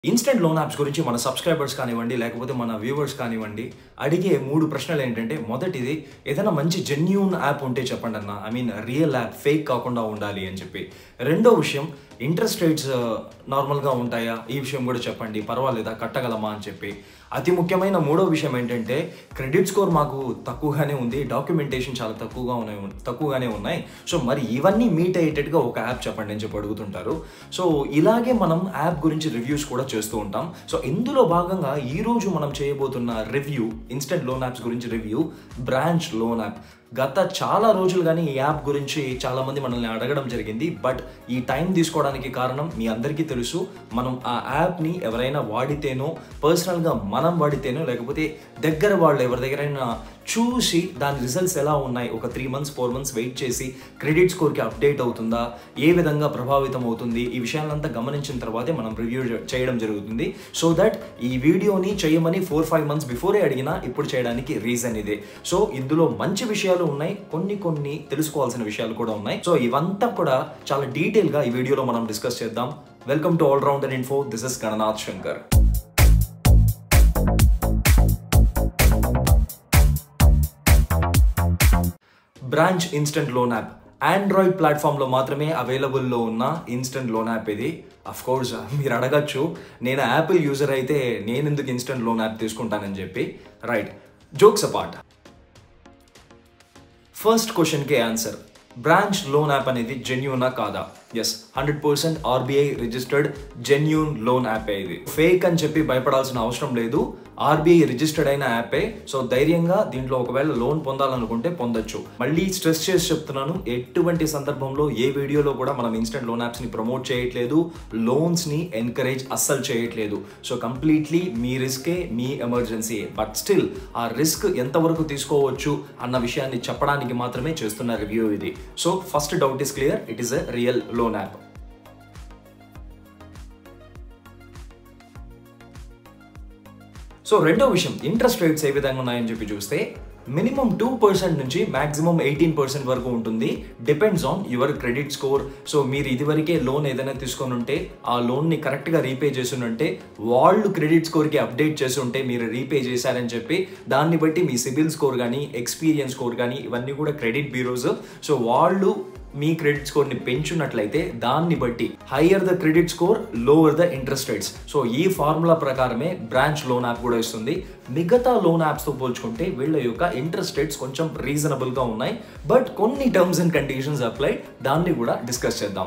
instant loan apps గురించి మన subscribers కానివ్వండి లేకపోతే మన వ్యూవర్స్ కానివ్వండి అడిగే మూడు ప్రశ్నలు ఏంటంటే మొదటిది ఏదైనా మంచి జెన్యూన్ యాప్ ఉంటే చెప్పండి అన్న I mean real app fake కాకుండా ఉండాలి అని చెప్పి రెండో విషయం ఇంట్రెస్ట్ రేట్స్ నార్మల్గా ఉంటాయా ఈ విషయం కూడా చెప్పండి పర్వాలేదా కట్టగలమా అని చెప్పి అతి ముఖ్యమైన మూడో విషయం ఏంటంటే క్రెడిట్ స్కోర్ మాకు తక్కువగానే ఉంది డాక్యుమెంటేషన్ చాలా తక్కువగా ఉన్నాయి తక్కువగానే ఉన్నాయి సో మరి ఇవన్నీ మీట్ అయ్యేటట్టుగా ఒక యాప్ చెప్పండి అని చెప్పి అడుగుతుంటారు సో ఇలాగే మనం యాప్ గురించి రివ్యూస్ కూడా చేస్తూ ఉంటాం సో ఇందులో భాగంగా ఈ రోజు మనం చేయబోతున్న రివ్యూ ఇన్స్టెంట్ లోన్ యాప్స్ గురించి రివ్యూ బ్రాంచ్ లోన్ యాప్ గత చాలా రోజులు కానీ ఈ యాప్ గురించి చాలా మంది మనల్ని అడగడం జరిగింది బట్ ఈ టైం తీసుకోవడానికి కారణం మీ అందరికీ తెలుసు మనం ఆ యాప్ని ఎవరైనా వాడితేనో పర్సనల్గా మనం వాడితేనో లేకపోతే దగ్గర వాళ్ళు ఎవరి దగ్గరైనా చూసి దాని రిజల్ట్స్ ఎలా ఉన్నాయి ఒక three months four months wait చేసి క్రెడిట్ స్కోర్కి అప్డేట్ అవుతుందా ఏ విధంగా ప్రభావితం అవుతుంది ఈ విషయాలంతా గమనించిన తర్వాతే మనం రివ్యూ చేయడం జరుగుతుంది సో దట్ ఈ వీడియోని చేయమని ఫోర్ ఫైవ్ మంత్స్ బిఫోరే అడిగినా ఇప్పుడు చేయడానికి రీజన్ ఇదే సో ఇందులో మంచి విషయాలు ఉన్నాయి కొన్ని కొన్ని తెలుసుకోవాల్సిన విషయాలు కూడా ఉన్నాయి సో ఇవంతా కూడా చాలా డీటెయిల్గా ఈ వీడియోలో మనం డిస్కస్ చేద్దాం welcome to All Rounder Info this is Gananath Shankar Branch instant loan app Android ప్లాట్ఫామ్లో మాత్రమే అవైలబుల్లో ఉన్న ఇన్స్టెంట్ లోన్ యాప్ ఇది అఫ్ కోర్స్ మీరు అడగచ్చు నేను యాపిల్ యూజర్ అయితే నేను ఎందుకు ఇన్స్టెంట్ లోన్ యాప్ తీసుకుంటానని చెప్పి రైట్ జోక్స్ అపార్ట్ ఫస్ట్ క్వశ్చన్కే ఆన్సర్ బ్రాంచ్ లోన్ యాప్ అనేది జెన్యూనా కాదా yes hundred percent RBI registered genuine loan యాపే ఇది ఫేక్ అని చెప్పి భయపడాల్సిన అవసరం లేదు ఆర్బీఐ రిజిస్టర్డ్ అయిన యాపే సో ధైర్యంగా దీంట్లో ఒకవేళ లోన్ పొందాలనుకుంటే పొందొచ్చు మళ్ళీ స్ట్రెస్ చేసి చెప్తున్నాను ఎటువంటి సందర్భంలో ఏ వీడియోలో కూడా మనం ఇన్స్టెంట్ లోన్ యాప్స్ని ప్రమోట్ చేయట్లేదు లోన్స్ని ఎంకరేజ్ అస్సలు చేయట్లేదు సో కంప్లీట్లీ మీ రిస్కే మీ ఎమర్జెన్సీ బట్ స్టిల్ ఆ రిస్క్ ఎంతవరకు తీసుకోవచ్చు అన్న విషయాన్ని చెప్పడానికి మాత్రమే చేస్తున్న రివ్యూ ఇది so first doubt is clear it is a real loan app so రెండో విషయం ఇంట్రెస్ట్ రేట్స్ ఏ విధంగా ఉన్నాయని చెప్పి చూస్తే మినిమం టూ పర్సెంట్ నుంచి మాక్సిమం ఎయిటీన్ పర్సెంట్ వరకు ఉంటుంది depends on your credit score so మీరు ఇదివరకే లోన్ ఏదైనా తీసుకొని ఉంటే ఆ లోన్ని కరెక్ట్గా రీపే చేసి ఉంటే వాళ్ళు క్రెడిట్ స్కోర్కి అప్డేట్ చేసి ఉంటే మీరు రీపే చేశారని చెప్పి దాన్ని బట్టి మీ సిబిల్ స్కోర్ కానీ ఎక్స్పీరియన్స్ స్కోర్ కానీ ఇవన్నీ కూడా క్రెడిట్ బ్యూరోస్ సో వాళ్ళు మీ క్రెడిట్ స్కోర్ని పెంచున్నట్లయితే దాన్ని బట్టి higher the credit score lower the interest rates so ఈ ఫార్ములా ప్రకారమే బ్రాంచ్ లోన్ యాప్ కూడా ఇస్తుంది మిగతా లోన్ యాప్స్తో పోల్చుకుంటే వీళ్ళ యొక్క ఇంట్రెస్ట్ రేట్స్ కొంచెం రీజనబుల్గా ఉన్నాయి బట్ కొన్ని టర్మ్స్ అండ్ కండిషన్స్ అప్లై దాన్ని కూడా డిస్కస్ చేద్దాం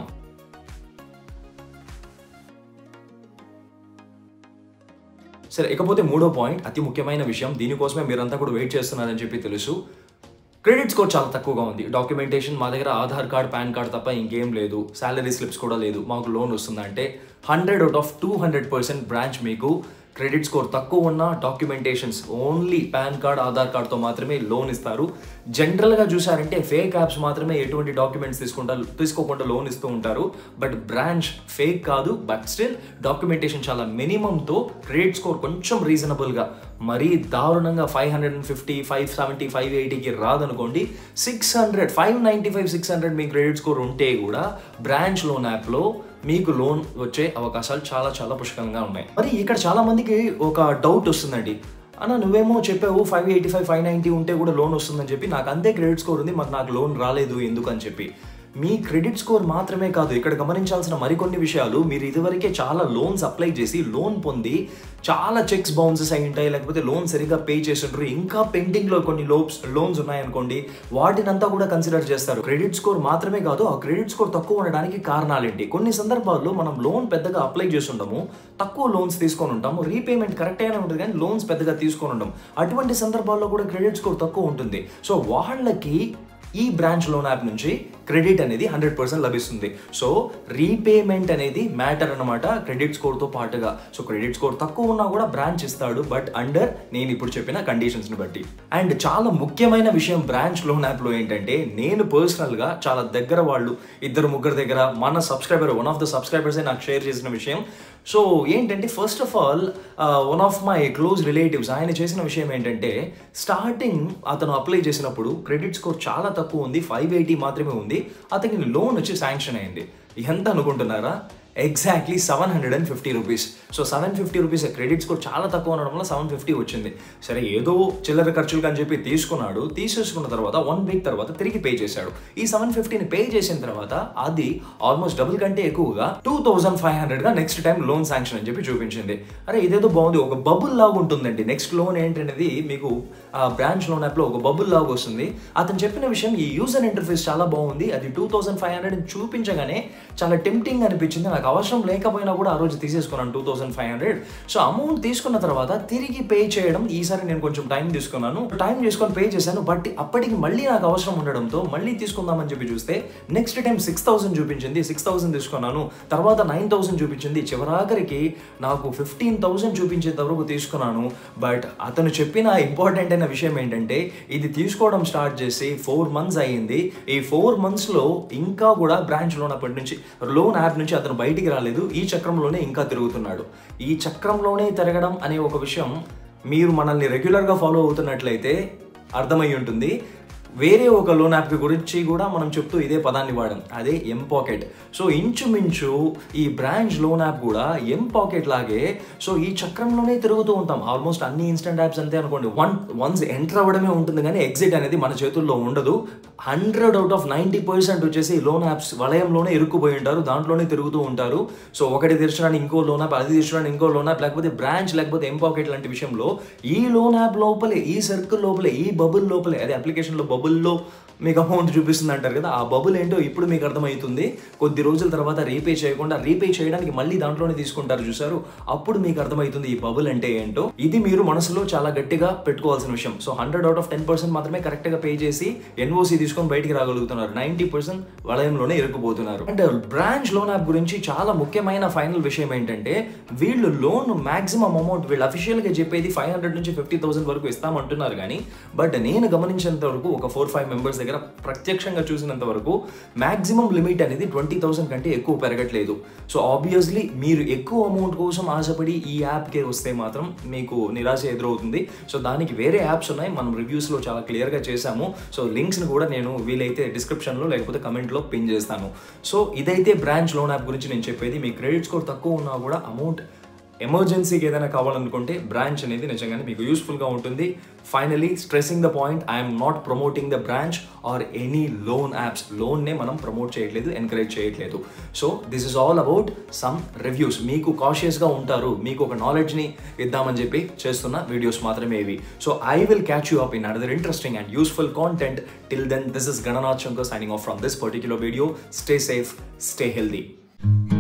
సరే ఇకపోతే మూడో పాయింట్ అతి ముఖ్యమైన విషయం దీనికోసమే మీరంతా కూడా వెయిట్ చేస్తున్నారని చెప్పి తెలుసు క్రెడిట్ స్కోర్ చాలా తక్కువగా ఉంది డాక్యుమెంటేషన్ మా దగ్గర ఆధార్ కార్డ్ పాన్ కార్డ్ తప్ప ఇంకేం లేదు శాలరీ స్లిప్స్ కూడా లేదు మాకు లోన్ వస్తుందంటే hundred out of two hundred percent Branch మీకు క్రెడిట్ స్కోర్ తక్కువ ఉన్న documentations only PAN card Aadhaar కార్డ్తో మాత్రమే లోన్ ఇస్తారు జనరల్గా చూసారంటే ఫేక్ యాప్స్ మాత్రమే ఎటువంటి డాక్యుమెంట్స్ తీసుకుంటా తీసుకోకుండా లోన్ ఇస్తూ ఉంటారు బట్ బ్రాంచ్ ఫేక్ కాదు బట్ స్టిల్ డాక్యుమెంటేషన్ చాలా మినిమంతో క్రెడిట్ స్కోర్ కొంచెం రీజనబుల్గా మరీ దారుణంగా five hundred and fifty five seventy five ఎయిటీకి రాదనుకోండి six hundred five ninety five six hundred మీ క్రెడిట్ స్కోర్ ఉంటే కూడా బ్రాంచ్ లోన్ యాప్లో మీకు లోన్ వచ్చే అవకాశాలు చాలా చాలా పుష్కలంగా ఉన్నాయి మరి ఇక్కడ చాలా మందికి ఒక డౌట్ వస్తుందండి అన్న నువ్వేమో చెప్పావు five eighty five five ninety ఉంటే కూడా లోన్ వస్తుందని చెప్పి నాకు అంతే క్రెడిట్ స్కోర్ ఉంది మరి నాకు లోన్ రాలేదు ఎందుకు అని చెప్పి మీ క్రెడిట్ స్కోర్ మాత్రమే కాదు ఇక్కడ గమనించాల్సిన మరికొన్ని విషయాలు మీరు ఇదివరకే చాలా లోన్స్ అప్లై చేసి లోన్ పొంది చాలా చెక్స్ బౌన్సెస్ అయి ఉంటాయి లేకపోతే లోన్ సరిగ్గా పే చేస్తుంటారు ఇంకా పెండింగ్లో కొన్ని లోన్స్ లోన్స్ ఉన్నాయనుకోండి వాటినంతా కూడా కన్సిడర్ చేస్తారు క్రెడిట్ స్కోర్ మాత్రమే కాదు ఆ క్రెడిట్ స్కోర్ తక్కువ ఉండడానికి కారణాలేంటి కొన్ని సందర్భాల్లో మనం లోన్ పెద్దగా అప్లై చేస్తుంటాము తక్కువ లోన్స్ తీసుకొని ఉంటాము రీపేమెంట్ కరెక్ట్గానే ఉంటుంది కానీ లోన్స్ పెద్దగా తీసుకొని ఉంటాం అటువంటి సందర్భాల్లో కూడా క్రెడిట్ స్కోర్ తక్కువ ఉంటుంది సో వాళ్ళకి ఈ బ్రాంచ్ లోన్ యాప్ నుంచి క్రెడిట్ అనేది హండ్రెడ్ పర్సెంట్ లభిస్తుంది సో రీపేమెంట్ అనేది మ్యాటర్ అనమాట క్రెడిట్ స్కోర్తో పాటుగా సో క్రెడిట్ స్కోర్ తక్కువ ఉన్నా కూడా బ్రాంచ్ ఇస్తాడు బట్ అండర్ నేను ఇప్పుడు చెప్పిన కండిషన్స్ని బట్టి అండ్ చాలా ముఖ్యమైన విషయం బ్రాంచ్ లోన్ యాప్లో ఏంటంటే నేను పర్సనల్గా చాలా దగ్గర వాళ్ళు ఇద్దరు ముగ్గురు దగ్గర మన సబ్స్క్రైబర్ వన్ ఆఫ్ ద సబ్స్క్రైబర్సే నాకు షేర్ చేసిన విషయం సో ఏంటంటే first of all one of my close relatives ఆయన చేసిన విషయం ఏంటంటే స్టార్టింగ్ అతను అప్లై చేసినప్పుడు క్రెడిట్ స్కోర్ చాలా తక్కువ ఉంది ఫైవ్ ఎయిటీ మాత్రమే ఉంది అతనికి లోన్ వచ్చి శాంక్షన్ అయింది ఎంత అనుకుంటున్నారా exactly seven hundred and fifty rupees so seven fifty rupees credit score చాలా తక్కువ ఉండడం వల్ల సెవెన్ ఫిఫ్టీ వచ్చింది సరే ఏదో చిల్లర ఖర్చులు అని చెప్పి తీసుకున్నాడు తీసేసుకున్న తర్వాత వన్ వీక్ తర్వాత తిరిగి పే చేశాడు ఈ సెవెన్ ఫిఫ్టీని పే చేసిన తర్వాత అది ఆల్మోస్ట్ డబుల్ కంటే ఎక్కువగా టూ థౌసండ్ ఫైవ్ హండ్రెడ్గా నెక్స్ట్ టైం లోన్ శాంక్షన్ అని చెప్పి చూపించింది అరే ఇదేదో బాగుంది ఒక బబుల్ లాగా ఉంటుందండి నెక్స్ట్ లోన్ ఏంటనేది మీకు ఆ బ్రాంచ్ లోన్ యాప్లో ఒక బబుల్ లాగా వస్తుంది అతను చెప్పిన విషయం ఈ యూజర్ ఇంటర్ఫేస్ చాలా బాగుంది అది టూ థౌసండ్ ఫైవ్ హండ్రెడ్ చూపించగానే చాలా టెంప్టింగ్ అనిపించింది నాకు అవసరం లేకపోయినా కూడా ఆ రోజు తీసేసుకున్నాను two thousand five hundred so amount తీసుకున్న తర్వాత తిరిగి పే చేయడం ఈసారి నేను కొంచెం టైం తీసుకున్నాను టైం తీసుకొని పే చేశాను బట్ అప్పటికి మళ్ళీ నాకు అవసరం ఉండడంతో మళ్ళీ తీసుకుందామని చెప్పి చూస్తే నెక్స్ట్ టైం సిక్స్ థౌసండ్ చూపించింది సిక్స్ థౌసండ్ తీసుకున్నాను తర్వాత నైన్ థౌసండ్ చూపించింది చివరాఖరికి నాకు ఫిఫ్టీన్ థౌసండ్ చూపించేంత వరకు తీసుకున్నాను బట్ అతను చెప్పిన ఇంపార్టెంట్ అయిన విషయం ఏంటంటే ఇది తీసుకోవడం స్టార్ట్ చేసి ఫోర్ మంత్స్ అయ్యింది ఈ ఫోర్ మంత్స్లో ఇంకా కూడా బ్రాంచ్ లోన్ అప్పటి నుంచి లోన్ యాప్ నుంచి అతను బయటికి రాలేదు ఈ చక్రంలోనే ఇంకా తిరుగుతున్నాడు ఈ చక్రంలోనే తిరగడం అనే ఒక విషయం మీరు మనల్ని రెగ్యులర్గా ఫాలో అవుతున్నట్లయితే అర్థమై ఉంటుంది వేరే ఒక లోన్ యాప్ గురించి కూడా మనం చెప్తూ ఇదే పదాన్ని వాడాం అదే ఎం పాకెట్ సో ఇంచుమించు ఈ బ్రాంచ్ లోన్ యాప్ కూడా ఎం పాకెట్ లాగే సో ఈ చక్రంలోనే తిరుగుతూ ఉంటాం ఆల్మోస్ట్ అన్ని ఇన్స్టెంట్ యాప్స్ అంతే అనుకోండి వన్ వన్స్ ఎంటర్ అవ్వడమే ఉంటుంది కానీ ఎగ్జిట్ అనేది మన చేతుల్లో ఉండదు hundred out of ninety percent వచ్చేసి లోన్ యాప్స్ వలయంలోనే ఇరుక్కుపోయి ఉంటారు దాంట్లోనే తిరుగుతూ ఉంటారు సో ఒకటి తీర్చడానికి ఇంకో లోన్ యాప్ అది తీర్చడానికి ఇంకో లోన్ యాప్ లేకపోతే బ్రాంచ్ లేకపోతే ఎం పాకెట్ లాంటి విషయంలో ఈ లోన్ యాప్ లోపలే ఈ సర్కిల్ లోపలే ఈ బబుల్ లోపలే అదే అప్లికేషన్లో బబుల్లో మీకు అమౌంట్ చూపిస్తుంది అంటారు కదా ఆ బబుల్ ఏంటో ఇప్పుడు మీకు అర్థమవుతుంది కొద్ది రోజుల తర్వాత రీపే చేయకుండా రీపే చేయడానికి మళ్ళీ దాంట్లోనే తీసుకుంటారు చూసారు అప్పుడు మీకు అర్థమవుతుంది ఈ బబుల్ అంటే ఏంటో ఇది మీరు మనసులో చాలా గట్టిగా పెట్టుకోవాల్సిన విషయం so hundred out of ten percent మాత్రమే కరెక్ట్గా పే చేసి ఎన్ఓసి తీసుకొని బయటికి రాగలుగుతున్నారు నైంటీ పర్సెంట్ వలయంలోనే ఇరుక్కుపోతున్నారు అండ్ బ్రాంచ్ లోన్ యాప్ గురించి చాలా ముఖ్యమైన ఫైనల్ విషయం ఏంటంటే వీళ్ళు లోన్ మాక్సిమం అమౌంట్ వీళ్ళు అఫీషియల్గా చెప్పేది ఫైవ్ హండ్రెడ్ నుంచి ఫిఫ్టీ థౌసండ్ వరకు ఇస్తామంటున్నారు కానీ బట్ నేను గమనించినంత వరకు ఒక ఫోర్ ఫైవ్ మెంబర్స్ దగ్గర ప్రత్యక్షంగా చూసినంత వరకు మాక్సిమం లిమిట్ అనేది ట్వంటీ థౌసండ్ కంటే ఎక్కువ పెరగట్లేదు సో ఆబ్వియస్లీ మీరు ఎక్కువ అమౌంట్ కోసం ఆశపడి ఈ యాప్కే వస్తే మాత్రం మీకు నిరాశ ఎదురవుతుంది సో దానికి వేరే యాప్స్ ఉన్నాయి మనం రివ్యూస్లో చాలా క్లియర్గా చేశాము సో లింక్స్ని కూడా నేను వీలైతే డిస్క్రిప్షన్లో లేకపోతే కమెంట్లో పిన్ చేస్తాను సో ఇదైతే బ్రాంచ్ లోన్ యాప్ గురించి నేను చెప్పేది మీ క్రెడిట్ స్కోర్ తక్కువ ఉన్నా కూడా అమౌంట్ ఎమర్జెన్సీకి ఏదైనా కావాలనుకుంటే బ్రాంచ్ అనేది నిజంగానే మీకు యూస్ఫుల్గా ఉంటుంది finally stressing the point I'm not promoting the Branch or any loan apps లోన్నే మనం ప్రమోట్ చేయట్లేదు ఎంకరేజ్ చేయట్లేదు so this is all about some reviews మీకు కాషియస్గా ఉంటారు మీకు ఒక నాలెడ్జ్ని ఇద్దామని చెప్పి చేస్తున్న వీడియోస్ మాత్రమే ఇవి so I will catch you up in another interesting and useful content till then this is Gananath Shankar signing off from this particular video stay safe stay healthy